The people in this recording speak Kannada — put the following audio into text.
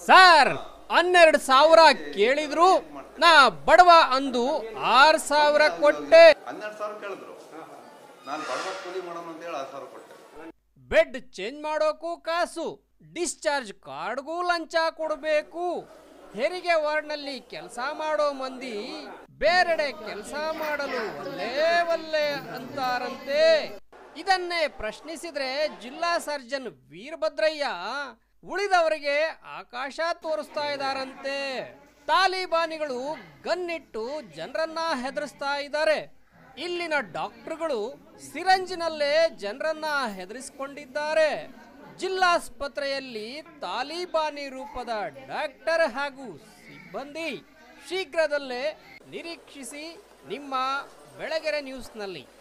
ಸರ್ ಹನ್ನೆರಡು ಸಾವಿರ ಕೇಳಿದ್ರು ನಾ ಬಡವ ಅಂದು ಆರ್ ಸಾವಿರ ಕೊಟ್ಟೆ ಹನ್ನೆರಡು ಸಾವಿರ ಕೇಳಿದ್ರು ನಾನು ಬಡವ ಕೂಲಿ ಮಾಡೋಣ ಅಂತ ಹೇಳಿ ಆರು ಸಾವಿರ ಕೊಟ್ಟೆ ಬೆಡ್ ಚೇಂಜ್ ಮಾಡೋಕು ಕಾಸು ಡಿಸ್ಚಾರ್ಜ್ ಕಾರ್ಡ್ಗೂ ಲಂಚ ಕೊಡಬೇಕು ಹೆರಿಗೆ ವಾರ್ಡ್ನಲ್ಲಿ ಕೆಲಸ ಮಾಡೋ ಮಂದಿ ಬೇರೆಡೆ ಕೆಲಸ ಮಾಡಲು ಒಲ್ಲೇ ಒಲ್ಲೆ ಅಂತಾರಂತೆ ಇದನ್ನೇ ಪ್ರಶ್ನಿಸಿದ್ರೆ ಜಿಲ್ಲಾ ಸರ್ಜನ್ ವೀರಭದ್ರಯ್ಯ ಉಳಿದವರಿಗೆ ಆಕಾಶ ತೋರಿಸ್ತಾ ಇದ್ದಾರಂತೆ ತಾಲಿಬಾನಿಗಳು ಗನ್ನಿಟ್ಟು ಜನರನ್ನ ಹೆದರಿಸ್ತಾ ಇದ್ದಾರೆ ಇಲ್ಲಿನ ಡಾಕ್ಟರ್ಗಳು ಸಿರಂಜಿನಲ್ಲೇ ಜನರನ್ನ ಹೆದರಿಸಿಕೊಂಡಿದ್ದಾರೆ ಜಿಲ್ಲಾಸ್ಪತ್ರೆಯಲ್ಲಿ ತಾಲಿಬಾನಿ ರೂಪದ ಡಾಕ್ಟರ್ ಹಾಗೂ ಸಿಬ್ಬಂದಿ ಶೀಘ್ರದಲ್ಲೇ ನಿರೀಕ್ಷಿಸಿ ನಿಮ್ಮ ಬೆಳಗೆರೆ ನ್ಯೂಸ್ನಲ್ಲಿ